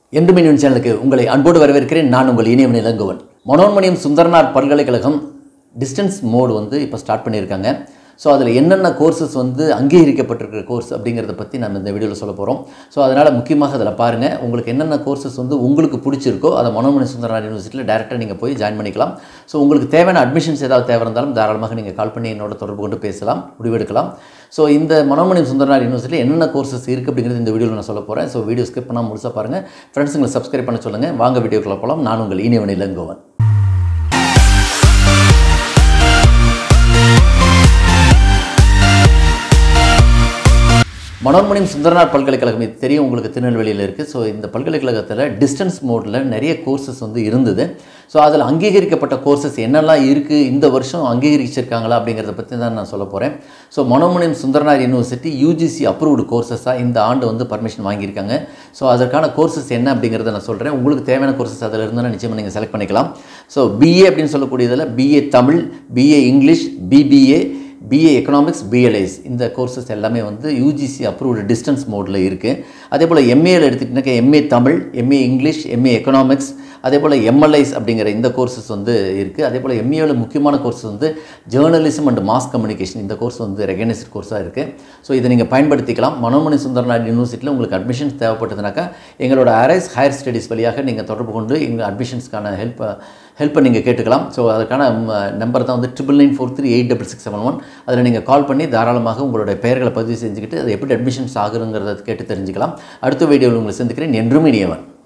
என்று மினியன் சேனலுக்கு உங்களை அன்போடு வரவேற்கிறேன் நான் உங்கள் இனியவன் இளங்கோவன் மனோன்மணியம் சுந்தரனார் பல்கலைக்கழகம் டிஸ்டன்ஸ் மோடு வந்து இப்போ ஸ்டார்ட் பண்ணியிருக்காங்க ஸோ அதில் என்னென்ன கோர்சஸ் வந்து அங்கீகரிக்கப்பட்டிருக்கிற கோர்ஸ் அப்படிங்கிறத பற்றி நம்ம இந்த வீடியோவில் சொல்ல போகிறோம் ஸோ அதனால் முக்கியமாக அதில் பாருங்கள் உங்களுக்கு என்னென்ன கோர்சஸ் வந்து உங்களுக்கு பிடிச்சிருக்கோ அதை மனோன்மணி சுந்தரனார் யூனிவர்சிட்டியில் டேரெக்டாக நீங்கள் போய் ஜாயின் பண்ணிக்கலாம் ஸோ உங்களுக்கு தேவையான அட்மிஷன்ஸ் ஏதாவது தேவை இருந்தாலும் தாராளமாக நீங்கள் கால் பண்ணி என்னோட தொடர்பு கொண்டு பேசலாம் முடிவெடுக்கலாம் ஸோ இந்த மனோமணி சுந்தரனார் யூனிவர்சிட்டியில் என்னென்ன கோர்சஸ் இருக்குது அப்படிங்கிறது இந்த வீடியோவில் நான் சொல்ல போகிறேன் ஸோ வீடியோ ஸ்கிப் பண்ணால் முழுசாக பாருங்கள் ஃப்ரெண்ட்ஸுங்களை சப்ஸ்கிரைப் பண்ண சொல்லுங்கள் வாங்க வீடியோக்குள்ள போகலாம் நான் உங்கள் இனியவன் இளங்கோவன் மனோன்மணியம் சுந்தரனார் பல்கலைக்கழகம் இது தெரியும் உங்களுக்கு திருநெல்வேலியில் இருக்குது ஸோ இந்த பல்கலைக்கழகத்தில் டிஸ்டன்ஸ் மோடில் நிறைய கோர்சஸ் வந்து இருந்தது ஸோ அதில் அங்கீகரிக்கப்பட்ட கோர்சஸ் என்னெல்லாம் இருக்குது இந்த வருஷம் அங்கீகரிச்சிருக்காங்களா அப்படிங்கிறத பற்றி தான் நான் சொல்ல போகிறேன் so Manonmaniam Sundaranar university UGC approved கோர்சஸாக இந்த ஆண்டு வந்து பர்மிஷன் வாங்கியிருக்காங்க ஸோ அதற்கான கோர்சஸ் என்ன அப்படிங்கிறத நான் சொல்கிறேன் உங்களுக்கு தேவையான கோர்சஸ் அதில் இருந்தால் நிச்சயமாக நீங்கள் செலக்ட் பண்ணிக்கலாம் ஸோ பிஏ அப்படின்னு சொல்லக்கூடியதில் BA Tamil BA English BBA BA economics BLIS இந்த கோர்சஸ் எல்லாமே வந்து யூஜிசி அப்ரூவ்டு டிஸ்டன்ஸ் மோடில் இருக்குது அதே போல் எம்ஏல எடுத்துக்கிட்டாக்க MA Tamil MA English MA economics அதே போல் எம்எல்ஐஸ் அப்படிங்கிற இந்த கோர்சஸ் வந்து இருக்குது அதே போல் எம்ஏவில் முக்கியமான கோர்ஸ் வந்து ஜேர்னலிசம் அண்ட் மாஸ் கம்யூனிகேஷன் இந்த கோர்ஸ் வந்து ரெகனைஸ்ட் கோர்ஸாக இருக்குது ஸோ இதை நீங்கள் பயன்படுத்திக்கலாம் மனோமணி சுந்தரநாத் யூனிவர்சிட்டியில் உங்களுக்கு அட்மிஷன்ஸ் தேவைப்பட்டதுனாக்கா எங்களோட அரைஸ் ஹையர் ஸ்டடீஸ் வழியாக நீங்கள் தொடர்பு கொண்டு எங்கள் அட்மிஷன்ஸ்க்கான ஹெல்ப் ஹெல்ப்பை நீங்கள் கேட்டுக்கலாம் ஸோ அதுக்கான நம்பர் தான் வந்து triple nine four three eight double six seven one அதில் நீங்கள் கால் பண்ணி தாராளமாக உங்களுடைய பெயர்களை பதிவு செஞ்சுக்கிட்டு அது எப்படி அட்மிஷன்ஸ் ஆகுங்கிறத கேட்டு தெரிஞ்சுக்கலாம் அடுத்த வீடியோவில் உங்களை சந்திக்கிறேன் என்றும் இனியவன்